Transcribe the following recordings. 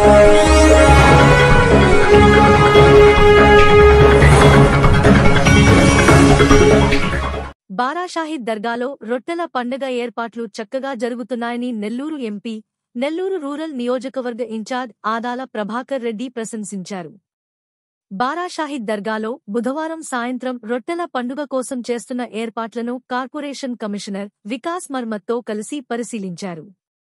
బారాషాహిద్ దర్గాలో రొట్టెల పండుగ ఏర్పాట్లు చక్కగా జరుగుతున్నాయని నెల్లూరు ఎంపీ నెల్లూరు రూరల్ నియోజకవర్గ ఇన్ఛార్జ్ ఆదాల ప్రభాకర్ రెడ్డి ప్రశంసించారు బారాషాహిద్ దర్గాలో బుధవారం సాయంత్రం రొట్టెల పండుగ కోసం చేస్తున్న ఏర్పాట్లను కార్పొరేషన్ కమిషనర్ వికాస్ మర్మత్తో కలిసి పరిశీలించారు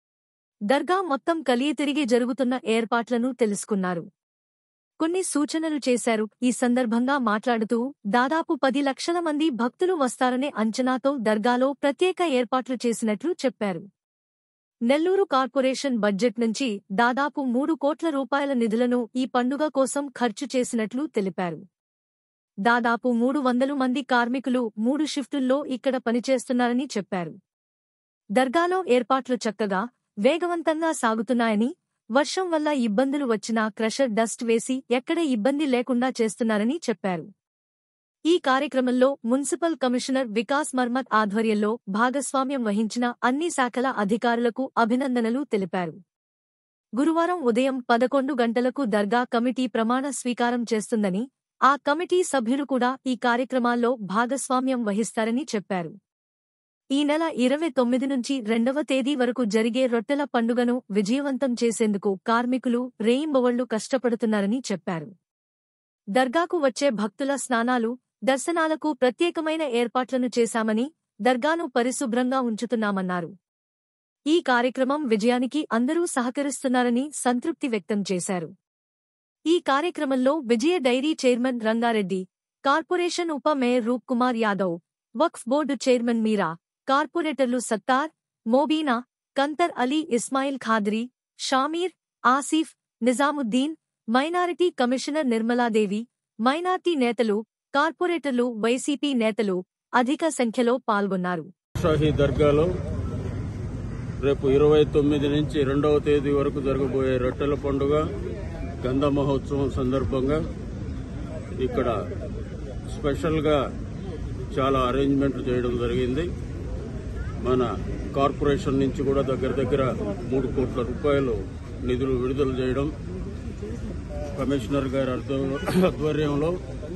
దర్గా మొత్తం కలియతిరిగి జరుగుతున్న ఏర్పాట్లను తెలుసుకున్నారు కొన్ని సూచనలు చేశారు ఈ సందర్భంగా మాట్లాడుతూ దాదాపు పది లక్షల మంది భక్తులు వస్తారనే అంచనాతో దర్గాలో ప్రత్యేక ఏర్పాట్లు చేసినట్లు చెప్పారు నెల్లూరు కార్పొరేషన్ బడ్జెట్ నుంచి దాదాపు మూడు కోట్ల రూపాయల నిధులను ఈ పండుగ కోసం ఖర్చు చేసినట్లు తెలిపారు దాదాపు మూడు వందలు మంది కార్మికులు మూడు షిఫ్టుల్లో ఇక్కడ పనిచేస్తున్నారని చెప్పారు దర్గాలో ఏర్పాట్లు చక్కగా వేగవంతంగా సాగుతున్నాయని వర్షం వల్ల ఇబ్బందులు వచ్చినా క్రషర్ డస్ట్ వేసి ఎక్కడ ఇబ్బంది లేకుండా చేస్తున్నారని చెప్పారు ఈ కార్యక్రమంలో మున్సిపల్ కమిషనర్ వికాస్ మర్మత్ ఆధ్వర్యంలో భాగస్వామ్యం వహించిన అన్ని శాఖల అధికారులకు అభినందనలు తెలిపారు గురువారం ఉదయం పదకొండు గంటలకు దర్గా కమిటీ ప్రమాణ స్వీకారం చేస్తుందని ఆ కమిటీ సభ్యులు కూడా ఈ కార్యక్రమాల్లో భాగస్వామ్యం వహిస్తారని చెప్పారు ఈ నెల ఇరవై తొమ్మిది నుంచి రెండవ తేదీ వరకు జరిగే రొట్టెల పండుగను విజయవంతం చేసేందుకు కార్మికులు రేయింబవళ్లు కష్టపడుతున్నారని చెప్పారు దర్గాకు వచ్చే భక్తుల స్నానాలు దర్శనాలకు ప్రత్యేకమైన ఏర్పాట్లను చేశామని దర్గాను పరిశుభ్రంగా ఉంచుతున్నామన్నారు ఈ కార్యక్రమం విజయానికి అందరూ సహకరిస్తున్నారని సంతృప్తి వ్యక్తం చేశారు ఈ కార్యక్రమంలో Vijaya dairy chairman Rangareddy corporation ఉప mayor Roop Kumar Yadav Waqf board chairman Meera కార్పొరేటర్లు Sattar Mobina Kanthar Ali Ismail Khadri Shamir Asif Nizamuddin minority commissioner Nirmaladevi minority నేతలు కార్పొరేటర్లు వైసీపీ నేతలు అధిక సంఖ్యలో పాల్గొన్నారు షాహీ దర్గాలో రేపు ఇరవై తొమ్మిది నుంచి రెండవ తేదీ వరకు జరగబోయే రొట్టెల పండుగ గంధ మహోత్సవం సందర్భంగా ఇక్కడ స్పెషల్గా చాలా అరేంజ్మెంట్లు చేయడం జరిగింది మన కార్పొరేషన్ నుంచి కూడా దగ్గర దగ్గర మూడు కోట్ల రూపాయలు నిధులు విడుదల చేయడం కమిషనర్ గారి అర్థం- ఆధ్వర్యంలో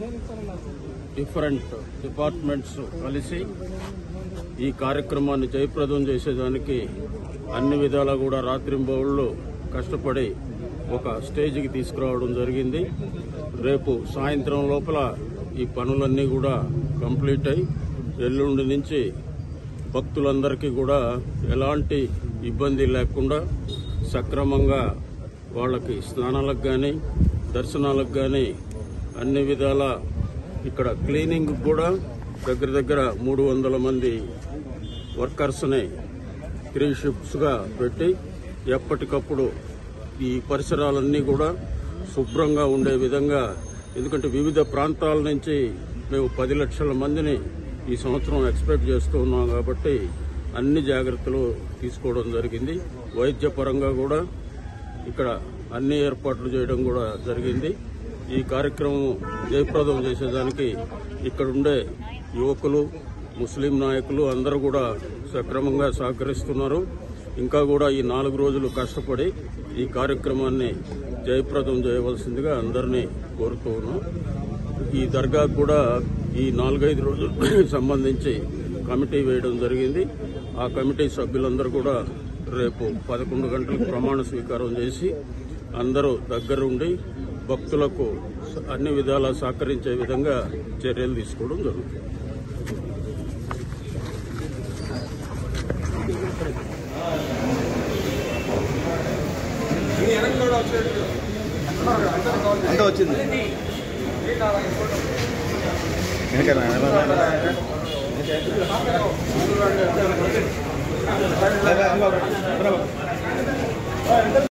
డిఫరెంట్ డిపార్ట్మెంట్స్ కలిసి ఈ కార్యక్రమాన్ని జయప్రదం చేసేదానికి అన్ని విధాలా కూడా రాత్రింబౌళ్ళు కష్టపడి ఒక స్టేజ్కి తీసుకురావడం జరిగింది రేపు సాయంత్రం లోపల ఈ పనులన్నీ కూడా కంప్లీట్ అయి ఎల్లుండి నుంచి భక్తులందరికీ కూడా ఎలాంటి ఇబ్బంది లేకుండా సక్రమంగా వాళ్ళకి స్నానాలకు కానీ దర్శనాలకు కానీ అన్ని విధాల ఇక్కడ క్లీనింగ్ కూడా దగ్గర దగ్గర మూడు వందల మంది వర్కర్స్ని త్రీ షిఫ్ట్స్గా పెట్టి ఎప్పటికప్పుడు ఈ పరిసరాలన్నీ కూడా శుభ్రంగా ఉండే విధంగా ఎందుకంటే వివిధ ప్రాంతాల నుంచి మేము పది లక్షల మందిని ఈ సంవత్సరం ఎక్స్పెక్ట్ చేస్తూ ఉన్నాం కాబట్టి అన్ని జాగ్రత్తలు తీసుకోవడం జరిగింది వైద్యపరంగా కూడా ఇక్కడ అన్ని ఏర్పాట్లు చేయడం కూడా జరిగింది ఈ కార్యక్రమం జయప్రదం చేసేదానికి ఇక్కడ ఉండే యువకులు ముస్లిం నాయకులు అందరూ కూడా సక్రమంగా సహకరిస్తున్నారు ఇంకా కూడా ఈ నాలుగు రోజులు కష్టపడి ఈ కార్యక్రమాన్ని జయప్రదం చేయవలసిందిగా అందరినీ కోరుతూ ఉన్నాం ఈ దర్గాకు కూడా ఈ నాలుగైదు రోజులకు సంబంధించి కమిటీ వేయడం జరిగింది ఆ కమిటీ సభ్యులందరూ కూడా రేపు పదకొండు గంటలకు ప్రమాణ స్వీకారం చేసి అందరూ దగ్గరుండి భక్తులకు అన్ని విధాలా సహకరించే విధంగా చర్యలు తీసుకోవడం జరుగుతుంది ఎంత వచ్చింది వెనక